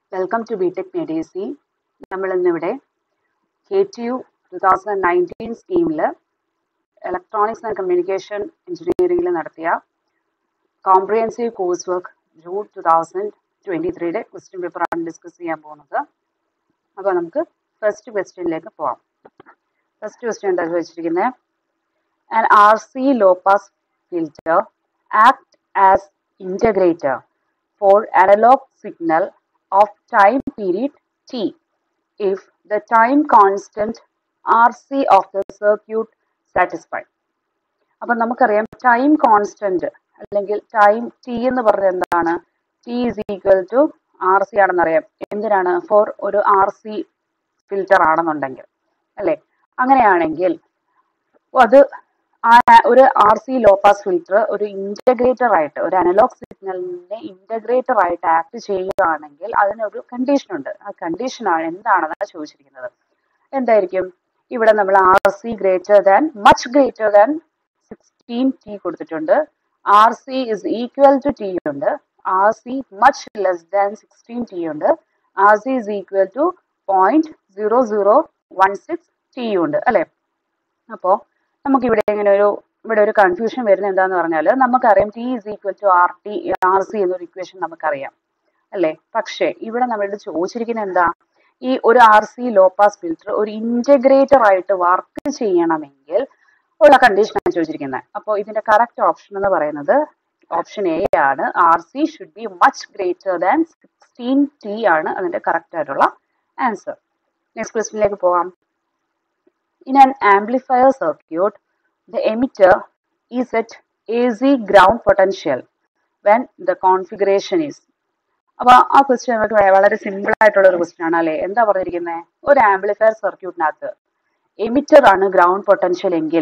Welcome to BTech മെഡിസി നമ്മൾ ഇന്നിവിടെ K T U two thousand nineteen സ്കീമിൽ ഇലക്ട്രോണിക്സ് ആൻഡ് കമ്മ്യൂണിക്കേഷൻ എഞ്ചിനീയറിംഗിൽ നടത്തിയ comprehensive course work June two thousand twenty ത്രീയുടെ ക്വസ്റ്റ്യൻ പേപ്പറാണ് ഡിസ്കസ് ചെയ്യാൻ പോകുന്നത് അപ്പോൾ നമുക്ക് ഫസ്റ്റ് ക്വസ്റ്റ്യനിലേക്ക് പോവാം ഫസ്റ്റ് ക്വസ്റ്റ്യൻ എന്താ ചോദിച്ചിരിക്കുന്നത് an RC low pass filter act as integrator for analog signal of time period t if the time constant RC of the circuit satisfied. അപ്പം നമുക്കറിയാം ടൈം കോൺസ്റ്റന്റ് അല്ലെങ്കിൽ ടൈം ടി എന്ന് പറഞ്ഞത് എന്താണ് T is equal to R C ആണെന്നറിയാം എന്തിനാണ് for ഒരു R C filter ആണെന്നുണ്ടെങ്കിൽ അല്ലേ അങ്ങനെയാണെങ്കിൽ അത് ആ ഒരു R C low pass filter ഒരു ഇന്റഗ്രേറ്റർ ആയിട്ട് ഒരു അനലോഗ് സിഗ്നലിനെ ഇന്റഗ്രേറ്റർ ആയിട്ട് ആക്ട് ചെയ്യുകയാണെങ്കിൽ അതിനൊരു കണ്ടീഷൻ ഉണ്ട് ആ കണ്ടീഷൻ ആണ് എന്താണെന്നാണ് ചോദിച്ചിരിക്കുന്നത് എന്തായിരിക്കും ഇവിടെ നമ്മൾ R C greater than much greater than sixteen T കൊടുത്തിട്ടുണ്ട് R C is equal to T ഉണ്ട് R C much less than sixteen T ഉണ്ട് R C is equal to point zero zero one six T ഉണ്ട് അല്ലെ അപ്പോ നമുക്ക് ഇവിടെ ഇങ്ങനെ ഒരു ഇവിടെ ഒരു കൺഫ്യൂഷൻ വരുന്നത് എന്താന്ന് പറഞ്ഞാൽ നമുക്കറിയാം T is equal to R T R C എന്നൊരു ഇക്വേഷൻ നമുക്കറിയാം അല്ലേ പക്ഷേ ഇവിടെ നമ്മളുടെ ചോദിച്ചിരിക്കുന്നത് എന്താ ഈ ഒരു R C low pass filter ഒരു ഇന്റഗ്രേറ്റർ ആയിട്ട് വർക്ക് ചെയ്യണമെങ്കിൽ ഉള്ള കണ്ടീഷനാണ് ചോദിച്ചിരിക്കുന്നത് അപ്പോൾ ഇതിന്റെ കറക്റ്റ് ഓപ്ഷൻ എന്ന് പറയുന്നത് ഓപ്ഷൻ എ ആണ് R C should be much greater than sixteen T ആണ് അതിന്റെ കറക്റ്റ് ആയിട്ടുള്ള ആൻസർ നെക്സ്റ്റ് ക്വസ്റ്റിനിലേക്ക് പോകാം In an amplifier circuit, the emitter is at AC ground potential when the configuration is. അപ്പൊ ആ question നമുക്ക് വളരെ സിമ്പിൾ ആയിട്ടുള്ള ഒരു ക്വസ്റ്റ്യൻ ആണ് അല്ലെ എന്താ പറഞ്ഞിരിക്കുന്നത് ഒരു ആംപ്ലിഫയർ സർക്യൂട്ടിനകത്ത് എമിറ്റർ ആണ് ഗ്രൗണ്ട് പൊട്ടൻഷ്യൽ എങ്കിൽ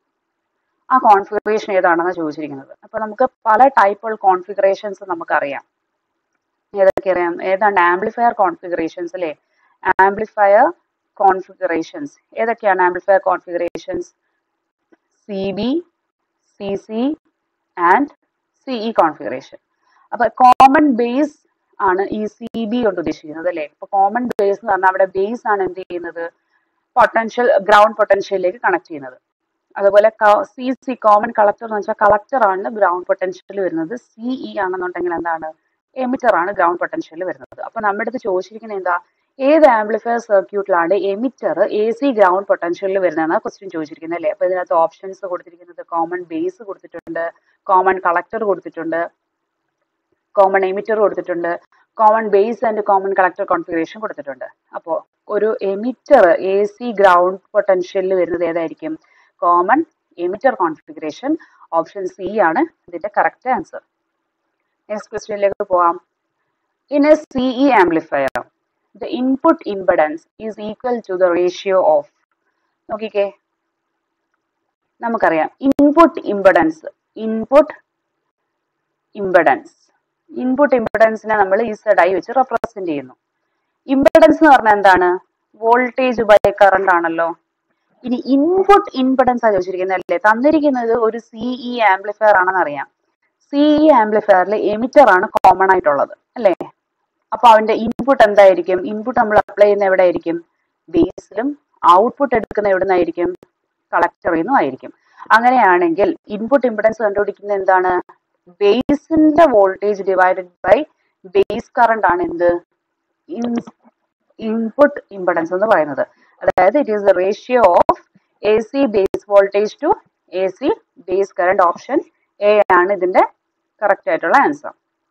ആ കോൺഫിഗറേഷൻ ഏതാണെന്ന് ചോദിച്ചിരിക്കുന്നത് അപ്പൊ നമുക്ക് പല ടൈപ്പുകൾ കോൺഫിഗറേഷൻസ് നമുക്കറിയാം ഏതൊക്കെ അറിയാം ഏതാണ്ട് ആംപ്ലിഫയർ കോൺഫിഗറേഷൻസ് അല്ലെ ആംപ്ലിഫയർ കോൺഫിഗറേഷൻസ് ഏതൊക്കെയാണ് amplifier configurations C B C C and CE configuration അപ്പൊ കോമൺ ബേസ് ആണ് ഈ സി ബി കൊണ്ട് ഉദ്ദേശിക്കുന്നത് അല്ലെ അപ്പൊ കോമൺ ബേസ് എന്ന് പറഞ്ഞാൽ അവിടെ ബേസ് ആണ് എന്ത് ചെയ്യുന്നത് പൊട്ടൻഷ്യൽ ഗ്രൗണ്ട് പൊട്ടൻഷ്യലിലേക്ക് കണക്ട് ചെയ്യുന്നത് അതുപോലെ സി സി കോമൺ കളക്ടർ എന്ന് വെച്ചാൽ കളക്ടർ ആണ് ഗ്രൗണ്ട് പൊട്ടൻഷ്യൽ വരുന്നത് സിഇ ആണെന്നുണ്ടെങ്കിൽ എന്താണ് എമിറ്റർ ആണ് ഗ്രൗണ്ട് പൊട്ടൻഷ്യൽ വരുന്നത് അപ്പൊ നമ്മുടെ അടുത്ത് ചോദിച്ചിരിക്കുന്നത് എന്താ ഏത് ആംപ്ലിഫയർ സർക്യൂട്ടിലാണ് എമിറ്റർ എ സി ഗ്രൗണ്ട് പൊട്ടൻഷ്യലിൽ വരുന്നതെന്നാണ് ക്വസ്റ്റ്യൻ ചോദിച്ചിരിക്കുന്നത് അല്ലേ അപ്പൊ ഇതിനകത്ത് ഓപ്ഷൻസ് കൊടുത്തിരിക്കുന്നത് കോമൺ ബേസ് കൊടുത്തിട്ടുണ്ട് കോമൺ കളക്ടർ കൊടുത്തിട്ടുണ്ട് കോമൺ എമിറ്റർ കൊടുത്തിട്ടുണ്ട് common base and common collector configuration കൊടുത്തിട്ടുണ്ട് അപ്പോൾ ഒരു എമിറ്റർ എ സി ഗ്രൗണ്ട് പൊട്ടൻഷ്യലിൽ വരുന്നത് ഏതായിരിക്കും common emitter configuration option C ആണ് ഇതിന്റെ കറക്റ്റ് ആൻസർ നെക്സ്റ്റ് ക്വസ്റ്റ്യനിലേക്ക് പോവാം in a CE amplifier the input impedance is equal to the ratio of നോക്കിക്കേ നമുക്കറിയാം input impedance input impedance input ഇമ്പഡൻസിനെ നമ്മൾ ഈ സൈഡായി വെച്ച് റെപ്രസെന്റ് ചെയ്യുന്നു ഇമ്പഡൻസ് എന്ന് പറഞ്ഞാൽ എന്താണ് വോൾട്ടേജ് ബൈ കറണ്ട് ആണല്ലോ ഇനി ഇൻപുട്ട് ഇമ്പഡൻസ് ആ ചോദിച്ചിരിക്കുന്നത് അല്ലേ തന്നിരിക്കുന്നത് ഒരു സിഇ ആംപ്ലിഫയർ ആണെന്ന് അറിയാം സിഇ ആംപ്ലിഫയറിൽ എമിറ്റർ ആണ് കോമൺ ആയിട്ടുള്ളത് അല്ലേ അപ്പൊ അവന്റെ ഇൻപുട്ട് എന്തായിരിക്കും ഇൻപുട്ട് നമ്മൾ അപ്ലൈ ചെയ്യുന്ന എവിടെ ആയിരിക്കും ബേസിലും ഔട്ട്പുട്ട് എടുക്കുന്ന എവിടെ നിന്നായിരിക്കും കളക്ടറിൽ നിന്നും ആയിരിക്കും അങ്ങനെയാണെങ്കിൽ ഇൻപുട്ട് ഇമ്പിഡൻസ് കണ്ടുപിടിക്കുന്നത് എന്താണ് ബേസിന്റെ voltage divided by base current ആണ് എന്ത് ഇൻപുട്ട് ഇമ്പിഡൻസ് എന്ന് പറയുന്നത് അതായത് it is the ratio of A C base voltage to A C base current option A ആണ് ഇതിന്റെ കറക്റ്റ് ആയിട്ടുള്ള answer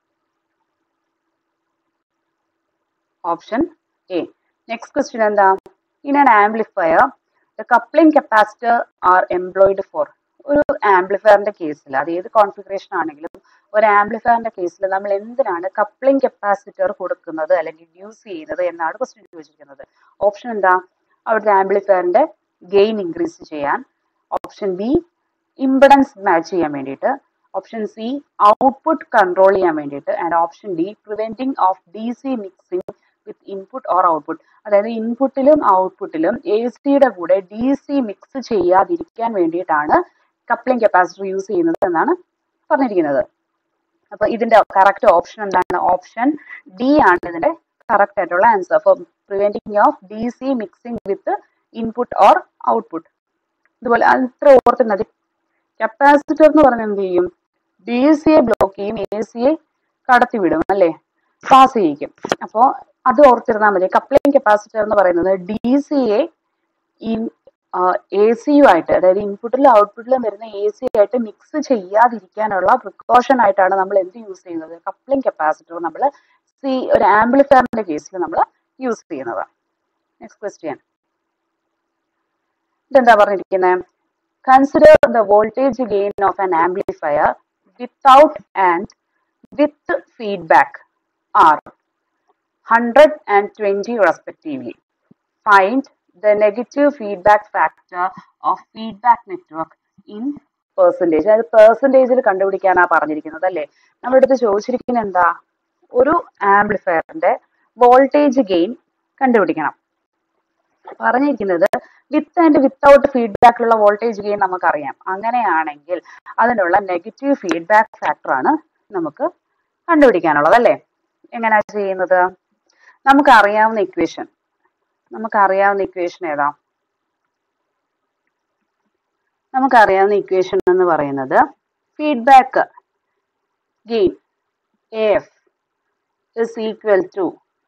option A next question എന്താ in an amplifier the coupling capacitor are employed for ഒരു ആംപ്ലിഫയറിന്റെ കേസിൽ അത് ഏത് configuration ആണെങ്കിലും ഒരു ആംപ്ലിഫയറിന്റെ കേസിൽ നമ്മൾ എന്തിനാണ് കപ്ലിംഗ് കപ്പാസിറ്റർ കൊടുക്കുന്നത് അല്ലെങ്കിൽ യൂസ് ചെയ്യുന്നത് എന്നാണ് ക്വസ്റ്റ്യൻ ചോദിച്ചിരിക്കുന്നത് ഓപ്ഷൻ എന്താ അവിടുത്തെ ആംപ്ലിഫയറിന്റെ ഗെയിൻ ഇൻക്രീസ് ചെയ്യാൻ ഓപ്ഷൻ ബി ഇമ്പിഡൻസ് മാച്ച് ചെയ്യാൻ വേണ്ടിയിട്ട് ഓപ്ഷൻ സി ഔട്ട്പുട്ട് കൺട്രോൾ ചെയ്യാൻ വേണ്ടിയിട്ട് and option D preventing of D C mixing with input or output അതായത് ഇൻപുട്ടിലും ഔട്ട്പുട്ടിലും എ സിയുടെ കൂടെ ഡി സി മിക്സ് ചെയ്യാതിരിക്കാൻ വേണ്ടിയിട്ടാണ് കപ്ലിംഗ് കപ്പാസിറ്റർ യൂസ് ചെയ്യുന്നത് എന്നാണ് പറഞ്ഞിരിക്കുന്നത് അപ്പൊ ഇതിന്റെ കറക്റ്റ് ഓപ്ഷൻ എന്താണ് ഓപ്ഷൻ ഡി ആണ് ഇതിന്റെ കറക്റ്റ് ആയിട്ടുള്ള answer for preventing of D C mixing with input or output ഇതുപോലെ അത്ര ഓർത്തുന്നത് കപ്പാസിറ്റർ എന്ന് പറഞ്ഞാൽ എന്ത് ചെയ്യും ഡി സിയെ ബ്ലോക്ക് ചെയ്യും എ സിയെ കടത്തിവിടും അല്ലേ പാസ് ചെയ്യിക്കും അപ്പോൾ അത് ഓർത്തിരുന്നാൽ മതി കപ്ലിംഗ് കപ്പാസിറ്റർ എന്ന് പറയുന്നത് ഡി സിയെ എ സിയുമായിട്ട് അതായത് ഇൻപുട്ടിലും ഔട്ട്പുട്ടിലും വരുന്ന എ സി ആയിട്ട് മിക്സ് ചെയ്യാതിരിക്കാനുള്ള പ്രിക്കോഷൻ ആയിട്ടാണ് നമ്മൾ എന്ത് യൂസ് ചെയ്യുന്നത് കപ്ലിംഗ് കപ്പാസിറ്റർ നമ്മൾ സി ഒരു ആംപ്ലിഫയറിന്റെ കേസിൽ നമ്മൾ യൂസ് ചെയ്യുന്നത് നെക്സ്റ്റ് ക്വസ്റ്റ്യൻ ഇതെന്താ പറഞ്ഞിരിക്കുന്നത് consider the voltage gain of an amplifier without and with feedback are hundred and twenty respectively find the negative feedback factor of feedback network in percentage അതായത് പെർസെൻറ്റേജിൽ കണ്ടുപിടിക്കാനാ പറഞ്ഞിരിക്കുന്നത് അല്ലേ നമ്മുടെ അടുത്ത് ചോദിച്ചിരിക്കുന്നത് എന്താ ഒരു ആംപ്ലിഫയറിന്റെ വോൾട്ടേജ് ഗെയിൻ കണ്ടുപിടിക്കണം പറഞ്ഞിരിക്കുന്നത് വിത്ത് ആൻഡ് വിത്തൗട്ട് ഫീഡ്ബാക്കിലുള്ള വോൾട്ടേജ് ഗെയിൻ നമുക്കറിയാം അങ്ങനെയാണെങ്കിൽ അതിനുള്ള നെഗറ്റീവ് ഫീഡ്ബാക്ക് ഫാക്ടറാണ് നമുക്ക് കണ്ടുപിടിക്കാനുള്ളത് അല്ലേ എങ്ങനെയാ ചെയ്യുന്നത് നമുക്കറിയാവുന്ന ഇക്വേഷൻ നമുക്കറിയാവുന്ന ഇക്വേഷൻ ഏതാ നമുക്കറിയാവുന്ന ഇക്വേഷൻ എന്ന് പറയുന്നത് feedback gain A F is equal to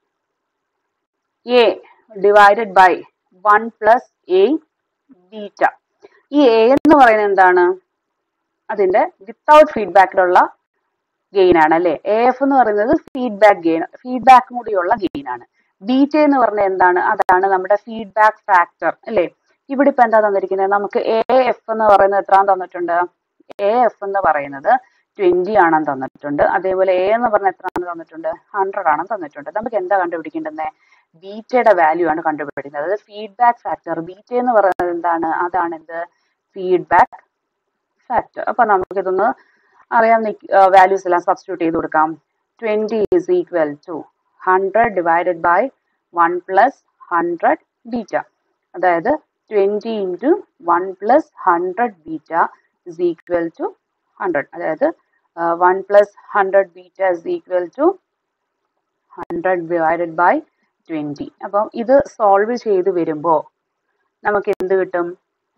A divided by one plus A beta ഈ എ എന്ന് പറയുന്നത് എന്താണ് അതിന്റെ വിത്തൗട്ട് ഫീഡ്ബാക്കിലുള്ള ഗെയിൻ ആണ് അല്ലെ എ എഫ് എന്ന് പറയുന്നത് ഫീഡ്ബാക്ക് ഗെയിൻ ഫീഡ്ബാക്കും കൂടിയുള്ള ഗെയിൻ ആണ് ബീറ്റ എന്ന് പറഞ്ഞാൽ എന്താണ് അതാണ് നമ്മുടെ ഫീഡ്ബാക്ക് ഫാക്ടർ അല്ലെ ഇവിടെ ഇപ്പൊ എന്താ തന്നിരിക്കുന്നത് നമുക്ക് എ എഫ് എന്ന് പറയുന്നത് എത്രാൻ തന്നിട്ടുണ്ട് എ എഫ് എന്ന് പറയുന്നത് ട്വന്റി ആണെന്ന് തന്നിട്ടുണ്ട് അതേപോലെ എ എന്ന് പറഞ്ഞാൽ എത്രയാണ് തന്നിട്ടുണ്ട് ഹൺഡ്രഡ് ആണെന്ന് തന്നിട്ടുണ്ട് നമുക്ക് എന്താ കണ്ടുപിടിക്കേണ്ടത് ബീറ്റയുടെ വാല്യൂ ആണ് കണ്ടുപിടിക്കുന്നത് അതായത് ഫീഡ്ബാക്ക് ഫാക്ടർ ബീറ്റ എന്ന് പറയുന്നത് എന്താണ് അതാണ് എന്ത് ഫീഡ്ബാക്ക് ഫാക്ടർ അപ്പൊ നമുക്കിതൊന്ന് അറിയാവുന്ന വാല്യൂസ് എല്ലാം സബ്സ്റ്റിറ്റ്യൂട്ട് ചെയ്ത് കൊടുക്കാം twenty is equal to hundred divided by one plus hundred beta അതായത് twenty into one plus hundred beta is equal to hundred അതായത് one plus hundred beta is equal to hundred divided by twenty അപ്പം ഇത് solve ചെയ്ത് വരുമ്പോൾ നമുക്ക് എന്ത് കിട്ടും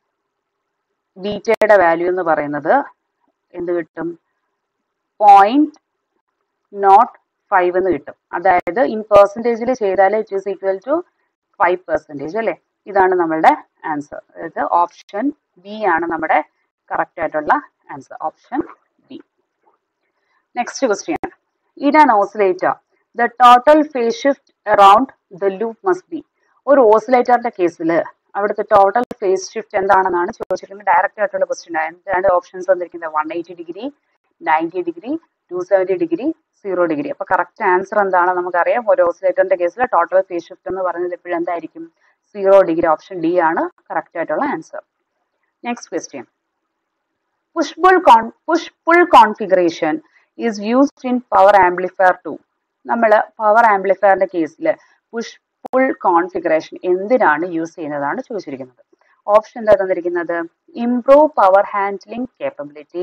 ബീറ്റയുടെ value എന്ന് പറയുന്നത് എന്ത് കിട്ടും പോയിന്റ് നോട്ട് ഫൈവ് എന്ന് കിട്ടും അതായത് ഇൻ പെർസെൻറ്റേജിൽ ചെയ്താൽ it is equal to five percentage അല്ലേ ഇതാണ് നമ്മളുടെ ആൻസർ അതായത് ഓപ്ഷൻ ബി ആണ് നമ്മുടെ കറക്റ്റ് ആയിട്ടുള്ള answer option B next question in an oscillator the total phase shift around the loop must be ഒരു ഓസിലേറ്ററിന്റെ കേസിൽ അവിടുത്തെ ടോട്ടൽ ഫേസ് ഷിഫ്റ്റ് എന്താണെന്നാണ് ചോദിച്ചിരിക്കുന്നത് ഡയറക്റ്റ് ആയിട്ടുള്ള ക്വസ്റ്റ്യൻ എന്താണ് ഓപ്ഷൻസ് വന്നിരിക്കുന്നത് one eighty degree ninety degree two seventy degree zero degree അപ്പൊ കറക്റ്റ് ആൻസർ എന്താണ് നമുക്കറിയാം ഒരു ഓസിലേറ്ററിന്റെ കേസിൽ ടോട്ടൽ ഫേസ് ഷിഫ്റ്റ് എന്ന് പറയുന്നത് എപ്പോഴും എന്തായിരിക്കും സീറോ ഡിഗ്രി ഓപ്ഷൻ ഡി ആണ് കറക്റ്റ് ആയിട്ടുള്ള answer next question push pull con push pull configuration is used in power amplifier to നമ്മൾ പവർ ആംപ്ലിഫയറിന്റെ കേസിൽ പുഷ് പുൾ കോൺഫിഗറേഷൻ എന്തിനാണ് യൂസ് ചെയ്യുന്നതാണ് ചോദിച്ചിരിക്കുന്നത് ഓപ്ഷൻ എന്താ തന്നിരിക്കുന്നത് improve power handling capability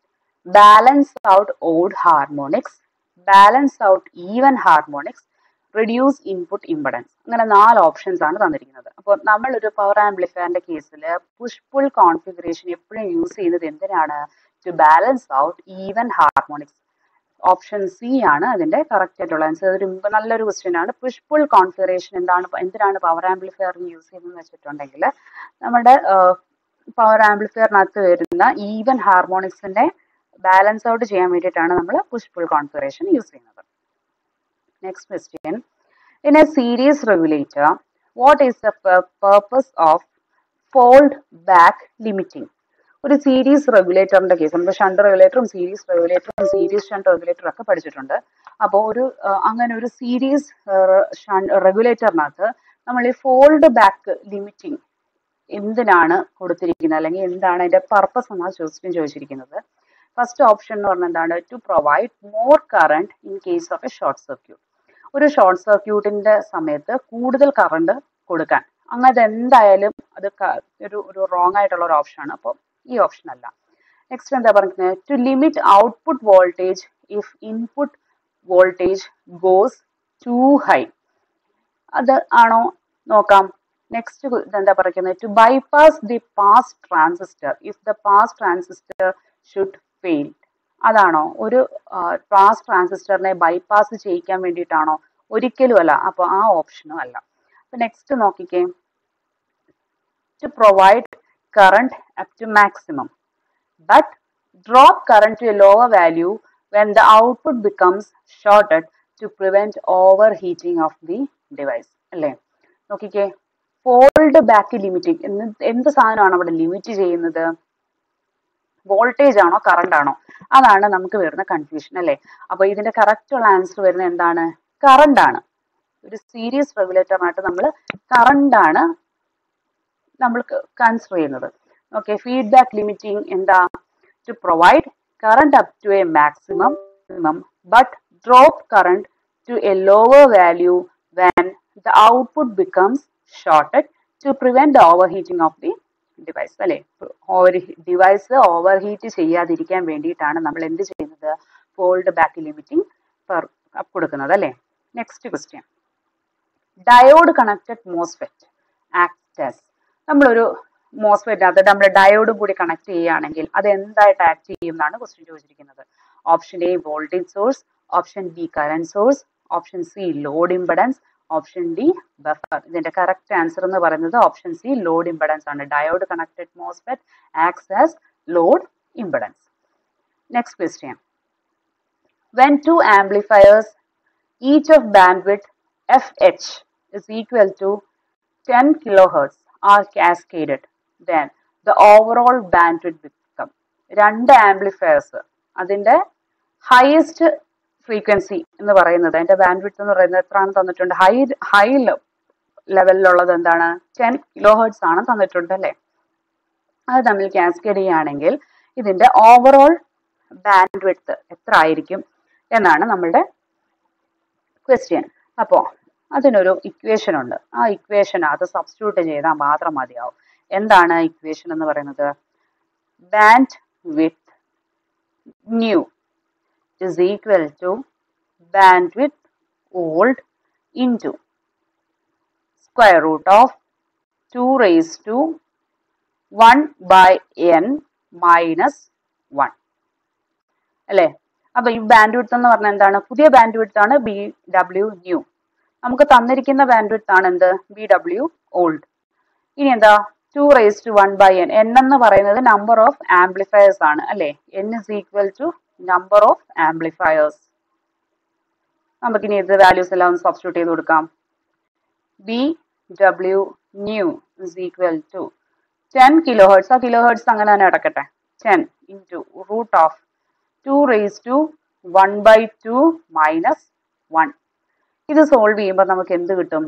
balance out odd harmonics balance out even harmonics reduce input impedance അങ്ങനെ നാല് ഓപ്ഷൻസ് ആണ് തന്നിരിക്കുന്നത് അപ്പോൾ നമ്മൾ ഒരു പവർ ആംപ്ലിഫയറിന്റെ കേസിൽ പുഷ് പുൾ കോൺഫിഗറേഷൻ എപ്പോഴും യൂസ് ചെയ്യുന്നത് എന്തിനാണ് to balance out even harmonics option C ആണ് അതിന്റെ കറക്റ്റ് ആയിട്ടുള്ള ആൻസർ ഒരു നല്ലൊരു ക്വസ്റ്റ്യൻ ആണ് പുഷ് പുൾ കോൺഫിഗറേഷൻ എന്താണ് എന്തിനാണ് പവർ ആംപ്ലിഫയറിന് യൂസ് ചെയ്യുന്നത് വെച്ചിട്ടുണ്ടെങ്കിൽ നമ്മുടെ പവർ ആംപ്ലിഫയറിനകത്ത് വരുന്ന ഈവൻ ഹാർമോണിക്സിന്റെ ബാലൻസ് ഔട്ട് ചെയ്യാൻ വേണ്ടിയിട്ടാണ് നമ്മൾ പുഷ് പുൾ കോൺഫിഗറേഷൻ യൂസ് ചെയ്യുന്നത് next question in a series regulator what is the purpose of fold back limiting ഒരു സീരീസ് റെഗുലേറ്ററിന്റെ കേസ് നമുക്ക് ഷണ്ട് റെഗുലേറ്ററും സീരീസ് റെഗുലേറ്ററും സീരീസ് ഷണ്ട് റെഗുലേറ്ററും ഒക്കെ പഠിച്ചിട്ടുണ്ട് അപ്പോൾ ഒരു അങ്ങനെ ഒരു സീരീസ് റെഗുലേറ്ററിനകത്ത് നമ്മൾ ഈ ഫോൾഡ് ബാക്ക് ലിമിറ്റിംഗ് എന്തിനാണ് കൊടുത്തിരിക്കുന്നത് അല്ലെങ്കിൽ എന്താണ് അതിന്റെ പർപ്പസ് എന്നാണ് ചോദിച്ചിട്ടും ചോദിച്ചിരിക്കുന്നത് ഫസ്റ്റ് ഓപ്ഷൻ എന്ന് പറഞ്ഞാൽ എന്താണ് to provide more current in case of a short circuit ഒരു ഷോർട്ട് സർക്യൂട്ടിന്റെ സമയത്ത് കൂടുതൽ കറണ്ട് കൊടുക്കാൻ അങ്ങനെ എന്തായാലും അത് ഒരു ഒരു റോങ് ആയിട്ടുള്ള ഒരു ഓപ്ഷനാണ് അപ്പോൾ ഈ ഓപ്ഷൻ അല്ല നെക്സ്റ്റ് എന്താ പറയുന്നത് to limit output voltage if input voltage goes too high അത് ആണോ നോക്കാം നെക്സ്റ്റ് എന്താ പറയുന്നത് to bypass the pass transistor if the pass transistor should fail അതാണോ ഒരു പാസ് ട്രാൻസിസ്റ്ററിനെ ബൈപാസ് ചെയ്യിക്കാൻ വേണ്ടിയിട്ടാണോ ഒരിക്കലും അല്ല അപ്പോൾ ആ ഓപ്ഷനും അല്ല അപ്പൊ നെക്സ്റ്റ് നോക്കിക്കേ to provide current up to maximum but drop current to a lower value when the output becomes shorted to prevent overheating of the device അല്ലേ നോക്കിക്കേ ഫോൾഡ് ബാക്ക് ലിമിറ്റിംഗ് എന്ത് സാധനമാണ് അവിടെ ലിമിറ്റ് ചെയ്യുന്നത് വോൾട്ടേജ് ആണോ current ആണോ അതാണ് നമുക്ക് വരുന്ന കൺഫ്യൂഷൻ അല്ലേ അപ്പൊ ഇതിന്റെ കറക്റ്റ് ഉള്ള ആൻസർ വരുന്നത് എന്താണ് കറണ്ട് ആണ് ഒരു സീരീസ് റെഗുലേറ്ററിനായിട്ട് നമ്മൾ കറണ്ട് ആണ് നമ്മൾ കൺസിഡർ ചെയ്യുന്നത് ഓക്കെ ഫീഡ്ബാക്ക് ലിമിറ്റിംഗ് എന്താ to provide current up to a maximum but drop current to a lower value when the output becomes shorted to prevent overheating of the device അല്ലെ ഒരു device over heat ചെയ്യാതിരിക്കാൻ വേണ്ടിയിട്ടാണ് നമ്മൾ എന്ത് ചെയ്യുന്നത് fold back limiting കൊടുക്കുന്നത് അല്ലെ next question diode connected MOSFET acts നമ്മളൊരു മോസ്ഫെറ്റ് അത് നമ്മൾ ഡയോഡും കൂടി കണക്ട് ചെയ്യുകയാണെങ്കിൽ അത് എന്തായിട്ട് ആക്ട് ചെയ്യും എന്നാണ് ക്വസ്റ്റ്യൻ ചോദിച്ചിരിക്കുന്നത് option A voltage source option B current source option C load impedance option D buffer ഇതിന്റെ കറക്റ്റ് ആൻസർ എന്ന് പറയുന്നത് ഓപ്ഷൻ സി ലോഡ് ഇമ്പഡൻസ് ആണ് diode connected MOSFET acts as load impedance next question when two amplifiers each of bandwidth fh is equal to 10 kilohertz are cascaded then the overall bandwidth become രണ്ട് amplifiers അതിന്റെ highest frequency എന്ന് പറയുന്നത് അതിന്റെ bandwidth എന്ന് പറയുന്നത് എത്രയാണ് തന്നിട്ടുണ്ട് high high ലെവലിലുള്ളത് എന്താണ് ടെൻ കിലോ ഹേർട്സ് ആണ് തന്നിട്ടുണ്ട് അല്ലേ അത് തമ്മിൽ കാസ്കേഡ് ചെയ്യുകയാണെങ്കിൽ ഇതിന്റെ ഓവറോൾ ബാൻഡ്വിഡ്ത്ത് എത്ര ആയിരിക്കും എന്നാണ് നമ്മളുടെ ക്വസ്റ്റ്യൻ അപ്പോൾ അതിനൊരു ഇക്വേഷൻ ഉണ്ട് ആ ഇക്വേഷൻ അത് സബ്സ്റ്റിറ്റ്യൂട്ട് ചെയ്താൽ മാത്രം മതിയാവും എന്താണ് ഇക്വേഷൻ എന്ന് പറയുന്നത് bandwidth new is equal to bandwidth old into square root of 2 raised to 1 by n minus 1 അല്ലേ അപ്പൊ ഈ ബാൻഡ് വിഡ്ത്ത് എന്ന് പറഞ്ഞാൽ എന്താണ് പുതിയ ബാൻഡ് വിഡ്ത്ത് ആണ് ബി ഡബ്ല്യു ന്യൂ നമുക്ക് തന്നിരിക്കുന്ന ബാൻഡ് വിഡ്ത്ത് ആണ് എന്ത് ബി ഡബ്ല്യു ഓൾഡ് ഇനി എന്താ two raise to one by N N എന്ന് പറയുന്നത് നമ്പർ ഓഫ് ആംപ്ലിഫയേഴ്സ് ആണ് അല്ലെ N is equal to number of amplifiers നമുക്കിനി ഇത് വാല്യൂസ് എല്ലാം ഒന്ന് സബ്സ്റ്റിറ്റ്യൂട്ട് ചെയ്ത് കൊടുക്കാം B W new is equal to ten kilohertz ആ കിലോ ഹേർട്സ് അങ്ങനെ തന്നെ അടക്കട്ടെ ten into root of two raise to one by two minus one ഇത് സോൾവ് ചെയ്യുമ്പോൾ നമുക്ക് എന്ത് കിട്ടും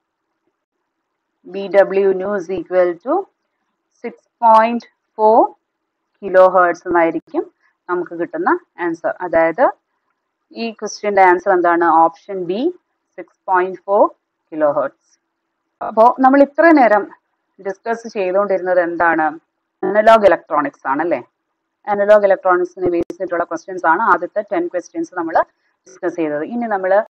B W new is equal to six point four kilohertz എന്നായിരിക്കും നമുക്ക് കിട്ടുന്ന ആൻസർ അതായത് ഈ ക്വസ്റ്റ്യൻ്റെ ആൻസർ എന്താണ് option B six point four kilohertz അപ്പോൾ നമ്മൾ ഇത്രയും നേരം ഡിസ്കസ് ചെയ്തുകൊണ്ടിരുന്നത് എന്താണ് അനലോഗ് ഇലക്ട്രോണിക്സ് ആണ് അല്ലേ അനലോഗ് ഇലക്ട്രോണിക്സിനെ ബേസ് ചെയ്തിട്ടുള്ള ക്വസ്റ്റ്യൻസ് ആണ് ആദ്യത്തെ ടെൻ ക്വസ്റ്റ്യൻസ് നമ്മൾ ഡിസ്കസ് ചെയ്തത് ഇനി നമ്മൾ